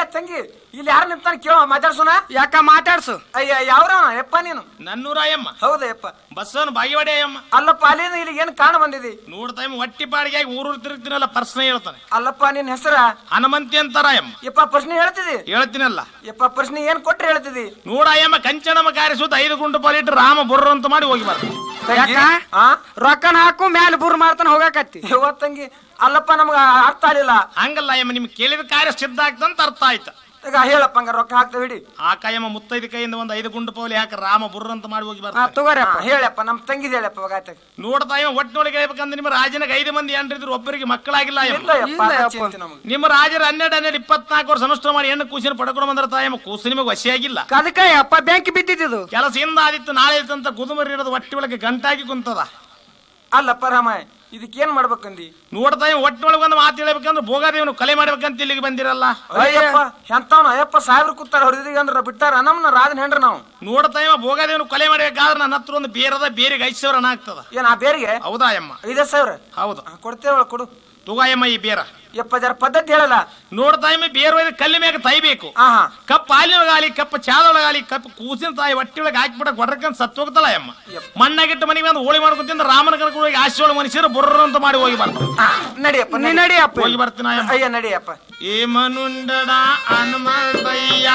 ತಂಗಿ ಇಲ್ಲಿ ಯಾರು ನಿಂತಾನ ಕೇಳ ಮಾತಾಡ್ಸೋಣ ಯಾಕ ಮಾತಾಡ್ಸು ಅಯ್ಯ ಯಾವ್ರವ ಯಪ್ಪ ನೀನು ನನ್ನೂರಾಯಮ್ಮ ಹೌದಾ ಯಪ್ಪ ಬಸ್ಸವನು ಬಾಗಿವಾಡಿ ಅಯ್ಯಮ್ಮ ಅಲ್ಲಪ್ಪ ಅಲ್ಲಿಂದ ಇಲ್ಲಿ ಏನ್ ಕಾಣ ಬಂದಿದಿ ನೋಡ್ತಾ ಇಮ್ಮ ಹೊಟ್ಟಿ ಬಾಡಿಗೆ ಊರೂರು ತಿರುಗ್ತೀನಲ್ಲ ಪರ್ಸನ ಹೇಳ್ತಾನೆ ಅಲ್ಲಪ್ಪ ನಿನ್ ಹೆಸರ ಹನುಮಂತಿ ಅಂತಾರಾಯಮ್ಮ ಯಪ್ಪ ಪ್ರಶ್ನೆ ಹೇಳ್ತಿದಿ ಹೇಳ್ತೀನಲ್ಲ ಯಪ್ಪ ಪ್ರಶ್ನೆ ಏನ್ ಕೊಟ್ರೆ ಹೇಳ್ತಿದಿ ನೋಡಾಯಮ್ಮ ಕಂಚನಮ್ಮ ಕಾರಿಸುತ್ತ ಐದು ಗುಂಡು ಪಾಲಿಟ್ಟು ರಾಮ ಬುರ್ರ ಅಂತ ಮಾಡಿ ಹೋಗಿ ಬರ್ತಾನೆ ತಂಗಿ ಯಾಕ? ಆ ರೊಕ್ಕನ ಹಾಕು ಮ್ಯಾಲ ಬುರ್ ಮಾಡ್ತಾನ ಹೋಗಾಕತ್ತಿ ಯವ್ವ ತಂಗಿ ಅಲ್ಲಪ್ಪ ನಮ್ಗ ಅರ್ಥ ಆಗ್ಲಿಲ್ಲ ಹಂಗಲ್ಲ ಅಯ್ಯಮ್ಮ ನಿಮ್ಗೆ ಕೇಳಿದ ಕಾರ್ಯ ಸಿದ್ಧ ಆಗ್ತಂತ ಅರ್ಥ ಆಯ್ತು ಈಗ ಹೇಳಪ್ಪ ಹಂಗ ರೊಕ್ಕ ಹಾಕ್ತೇವೆ ಹಿಡಿ ಆ ಕಾಯಮ್ಮ ಮುತ್ತೈದು ಕೈಯಿಂದ ಒಂದು ಐದು ಗುಂಡು ಪೌಲಿ ಹಾಕ ರಾಮ ಬುರ್ರ ಅಂತ ಮಾಡಿ ಹೋಗಿ ಹಾ ಬರ್ತಾನೆ ತಗೋರಪ್ಪ ಹಾ, ಹೇಳಪ್ಪ ನಮ್ ತಂಗಿದ್ ಹೇಳಪ್ಪ ಇವಾಗ ಆಯ್ತು ನೋಡ್ತಾ ಇವ ಒಟ್ಟಿನೊಳಗೆ ಹೇಳ್ಬೇಕಂದ್ರೆ ನಿಮ್ಮ ರಾಜನಿಗೆ ಐದು ಮಂದಿ ಏನ್ರಿದ್ರು ಒಬ್ಬರಿಗೆ ಮಕ್ಕಳಾಗಿಲ್ಲ ಇಲ್ಲ ಅಯ್ಯಮ್ಮ ಯಪ್ಪ ಇಲ್ಲ ಅದ ಯಪ್ಪ. ಚಿಂತೆ ನಮ್ಗೆ ನಿಮ್ಮ ರಾಜರ ಹನ್ನೆರಡು ಹನ್ನೆರಡು ಇಪ್ಪತ್ನಾಲ್ಕು ವರ್ಷ ಅನುಷ್ಠಾನ ಮಾಡಿ ಹೆಣ್ಣು ಕೂಸಿನ ಪಡ್ಕೊಂಡು ಬಂದ್ರ ತಾಯಮ್ಮ ಕೂಸು ನಿಮಗೆ ವಶಿಯಾಗಿಲ್ಲ ಅದಕ್ಕ ಅಪ್ಪ ಬೆಂಕಿ ಬಿದ್ದಿದ್ದು ಕೆಲಸದಿಂದ ಆದಿತ್ತು ನಾಳೆ ಇತ್ತಂತ ಗುದುಮರಿ ಇರೋದು ಹೊಟ್ಟಿ ಒಳಗೆ ಗಂಟಾಗಿ ಕುಂತದ ಅಲ್ಲಪ್ಪ ರಾಮ ಇದಕ್ಕೆ ಏನ್ ಮಾಡ್ಬೇಕಂದಿ ನೋಡ್ತಾ ಇವ ಒಟ್ಟಿನೊಳಗೆ ಒಂದು ಮಾತು ಹೇಳ್ಬೇಕಂದ್ರೆ ಭೋಗಾದೇವನು ಕಲೆ ಮಾಡ್ಬೇಕಂತ ಇಲ್ಲಿಗೆ ಬಂದಿರಲ್ಲ ಅಯ್ಯಪ್ಪ ಎಂತವ್ನ ಅಯ್ಯಪ್ಪ ಸಾವಿರ ಕೂತಾರ ಹೊಡೆದಿಗೆ ಅಂದ್ರ ಬಿಟ್ಟಾರ ನಮ್ನ ರಾಜನ್ ಹೆಂಡ್ರ ನಾವು ನೋಡ್ತಾ ಇವ ಭೋಗಾದೇವನು ಕಲೆ ಮಾಡ್ಬೇಕಾದ್ರೆ ನನ್ನ ಹತ್ರ ಒಂದು ಬೇರದ ಬೇರೆಗೆ ಐದು ಸಾವಿರ ಹಣ ಆಗ್ತದ ಏನ್ ಆ ಬೇರಿಗೆ ಹೌದಾ ಅಮ್ಮ ಐದೇ ಸಾವಿರ ಹೌದು ಹಾ, ಕೊಡ್ತೇವಳ ಕೊಡು ತುಗಾಯಮ್ಮ ಈ ಬೇರ ಯಪ್ಪ ಜರ ಪದ್ಧತಿ ಹೇಳಲ್ಲ ನೋಡ್ತಾ ಇಮ್ಮ ಬೇರೆ ಒಯ್ದು ಕಲ್ಲಿ ಮ್ಯಾಗ ತೈಬೇಕು ಹಾ ಹಾ ಕಪ್ ಹಾಲಿನೊಳಗಾಲಿ ಕಪ್ ಚಾದೊಳಗಾಲಿ ಕಪ್ ಕೂಸಿನ ತಾಯಿ ಹೊಟ್ಟಿ ಒಳಗೆ ಹಾಕಿಬಿಡ ಗೊಡ್ರಕ್ಕಂತ ಸತ್ತು ಹೋಗ್ತಲ್ಲ ಅಮ್ಮ ಮಣ್ಣಾಗಿಟ್ಟು ಮನೆಗೆ ಬಂದು ಹೋಳಿ ಮಾಡ್ಕೊತಿಂದ ರಾಮನ ಕರ್ಕೊಂಡು ಹೋಗಿ ಆಶೀರ್ವಾದ ಮನುಷ್ಯರು ಬುರ್ರ ಅಂತ ಮಾಡಿ ಹೋಗಿ ಬರ್ತಾರೆ ಹಾ, ನಡಿಯಪ್ಪ ನೀ ನಡಿ. ನಡಿಯಪ್ಪ ಹೋಗಿ ಬರ್ತೀನಿ ಅಯ್ಯಮ್ಮ ಅಯ್ಯ ನಡಿಯಪ್ಪ ಏಮನುಂಡಡ ಹನುಮಂತಯ್ಯ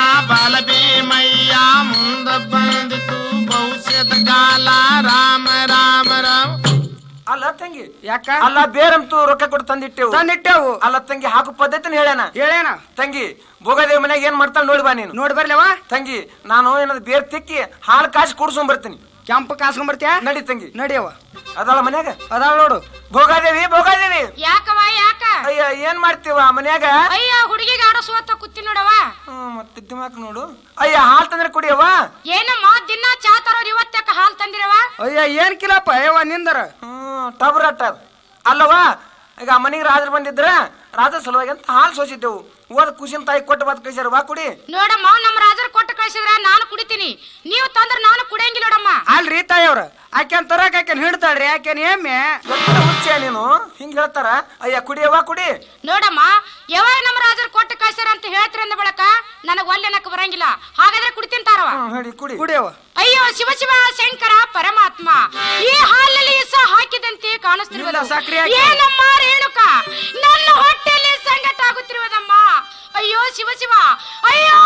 ಬಾಲಭೀಮಯ್ಯ ಮುಂದ ಬಂದಿತು ಭವಿಷ್ಯದ ಕಾಲ ರಾಮ ರಾಮ ರಾಮ ಅಲ್ಲ ತಂಗಿ ಯಾಕ ಅಲ್ಲ ಬೇರಂತೂ ರೊಕ್ಕ ಕೊಟ್ಟು ತಂದಿಟ್ಟೆವು ತಂದಿಟ್ಟೆವು ಅಲ್ಲ ತಂಗಿ ಹಾಕು ಪದ್ಧತಿನ ಹೇಳ್ಯಾನ ಹೇಳೇನ ತಂಗಿ ಭೋಗದೇವ್ ಮನ್ಯಾಗ ಏನ್ ಮಾಡ್ತಾಳ ನೋಡಿ ಬಾ ನೀನು ನೋಡಿ ಬರ್ಲವ ತಂಗಿ ನಾನು ಏನಾದ್ರು ಬೇರ್ ತಿಕ್ಕಿ ಹಾಲು ಕಾಸಿ ಕುಡ್ಸ್ಕೊಂಡ್ ಬರ್ತೀನಿ ಕೆಂಪು ಕಾಸ್ಕೊಂಬರ್ತೀಯ ನಡಿ ತಂಗಿ ನಡಿಯವ ಅದಲ್ಲ ಮನ್ಯಾಗ ಅದಾಳ ನೋಡು ಭೋಗಾದೇವಿ ಭೋಗಾದೇವಿ ಯಾಕವ ಯಾಕ ಅಯ್ಯ ಏನ್ ಮಾಡ್ತೀವ ಮನ್ಯಾಗ ಅಯ್ಯ ಹುಡುಗಿಗೆ ಆಡೋಸುವತ್ತ ಕೂತಿ ನೋಡವ ಹ್ಮ್, ಮತ್ತೆ ದಿಮಾಕ್ ನೋಡು ಅಯ್ಯ ಹಾಲ್ ತಂದ್ರೆ ಕುಡಿಯವ್ವ ಏನಮ್ಮ ದಿನ ಚಾ ತರೋರ್ ಇವತ್ತಕ್ಕ ಹಾಲ್ ತಂದಿರವ ಅಯ್ಯ ಏನ್ ಕಿಲಪ್ಪ ಅಯ್ಯವ ನಿಂದರ ಹ್ಮ್ ಟಬ್ರಟ್ ಅದ ಅಲ್ಲವಾ ಈಗ ಮನೆಗೆ ರಾಜರು ಬಂದಿದ್ರ ರಾಜ ಸಲುವಾಗಿ ಅಂತ ಹಾಲು ಸೋಸಿದ್ದೆವು ಓದ್ ಖುಷಿನ ತಾಯಿ ಕೊಟ್ಟು ಬದ್ ಕಳಿಸ್ಯಾರ ವಾ ಕುಡಿ ನೋಡಮ್ಮ ನಮ್ಮ ರಾಜರು ಕೊಟ್ಟು ಕಳ್ಸಿದ್ರ ನಾನು ಕುಡಿತೀನಿ ನೀವು ತಂದ್ರ ನಾನು ಕುಡಿಯಂಗಿಲ್ಲ ನೋಡಮ್ಮ ಅಲ್ರಿ ತಾಯವ್ರ ಆಕೆನ್ ತರಕ್ ಆಕೆನ್ ಹಿಡ್ತಾಳ್ರಿ ಆಕೆನ್ ಎಮ್ಮೆ ಎತ್ತ ಹುಚ್ಚೆ ನೀನು ಹಿಂಗ್ ಹೇಳ್ತಾರ ಅಯ್ಯ ಕುಡಿಯವ್ವ ಕುಡಿ ನೋಡಮ್ಮ ಯಾವಾಗ ನಮ್ಮ ರಾಜರು ಕೊಟ್ಟು ಕಳ್ಸ್ಯಾರ ಅಂತ ಹೇಳ್ತೀರ ಅಂದ ಬಳಕ ನನಗ್ ಒಲ್ಲೆನಕ್ ಬರಂಗಿಲ್ಲ ಹಾಗಾದ್ರೆ ಕುಡಿತೀನಿ ತಾರವ ಹ್ಮ್ ಹೇಳಿ ಕುಡಿ ಕುಡಿಯವ ಅಯ್ಯೋ ಶಿವ ಶಿವ ಶಂಕರ ಪರಮಾತ್ಮ ಈ ಹಾಲಲ್ಲಿ ಇಸ ಹಾಕಿದಂತೆ ಕಾಣಿಸ್ತಿರುವುದು ಇಲ್ಲ, ಸಕ್ರೆ ಹಾಕಿ. ಏನಮ್ಮ ರೇಣುಕ ನನ್ನ ಹೊಟ್ಟೆಯಲ್ಲಿ ಸಂಗಟ ಆಗುತ್ತಿರುವುದಮ್ಮ ಅಯ್ಯೋ ಶಿವ ಶಿವ ಅಯ್ಯೋ